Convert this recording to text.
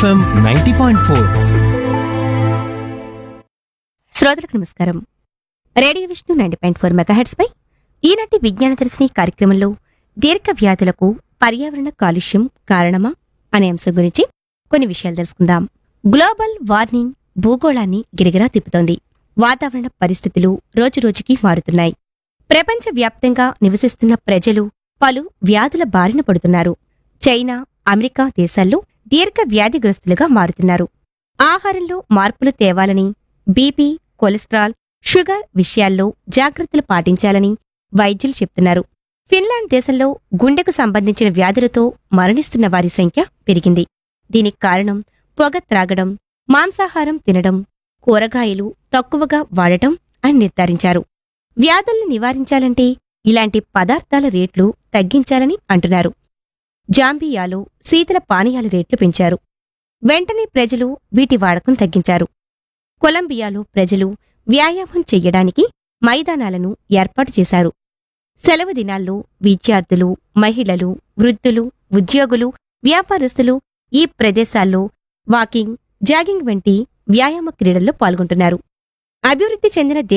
FM ninety point four శ్రోతలకు నమస్కారం radio Vishnu ninety point four megahertz పై ఈనాటి విజ్ఞాన దర్శిని కార్యక్రమంలో దీర్ఘ వ్యాధులకు పర్యావరణ కాలుష్యం కారణమా అనే అంశం గురించి కొన్ని విషయాలు తెలుసుకుందాం గ్లోబల్ వార్మింగ్ భూగోళాన్ని గిరిగిరా తిప్పుతోంది వాతావరణ పరిస్థితులు రోజురోజుకి మారుతున్నాయి ప్రపంచ వ్యాప్తంగా నివసిస్తున్న ప్రజలు పలు వ్యాధుల బారిన పడుతున్నారు చైనా అమెరికా దేశాల్లో దీర్ఘ వ్యాధిగ్రస్తులుగా మారుతున్నారు ఆహారంలో మార్పులు తేవాలని బీపీ కొలెస్ట్రాల్ షుగర్ విషయాల్లో జాగ్రత్తలు పాటించాలని వైద్యులు చెప్తున్నారు ఫిన్లాండ్ దేశంలో గుండెకు సంబంధించిన వ్యాధులతో మరణిస్తున్న వారి సంఖ్య పెరిగింది దీనికి కారణం పొగ త్రాగడం మాంసాహారం తినడం కూరగాయలు తక్కువగా వాడటం అని నిర్ధారించారు వ్యాధుల్ని నివారించాలంటే ఇలాంటి పదార్థాల రేట్లు తగ్గించాలని అంటున్నారు జాంబియాలో శీతల పానీయాల రేట్లు పెంచారు వెంటనే ప్రజలు వీటి వాడకం తగ్గించారు కొలంబియాలో ప్రజలు వ్యాయామం చెయ్యడానికి మైదానాలను ఏర్పాటు చేశారు సెలవు దినాల్లో విద్యార్థులు మహిళలు వృద్ధులు ఉద్యోగులు వ్యాపారస్తులు ఈ ప్రదేశాల్లో వాకింగ్ జాగింగ్ వంటి వ్యాయామ క్రీడల్లో పాల్గొంటున్నారు అభివృద్ధి చెందిన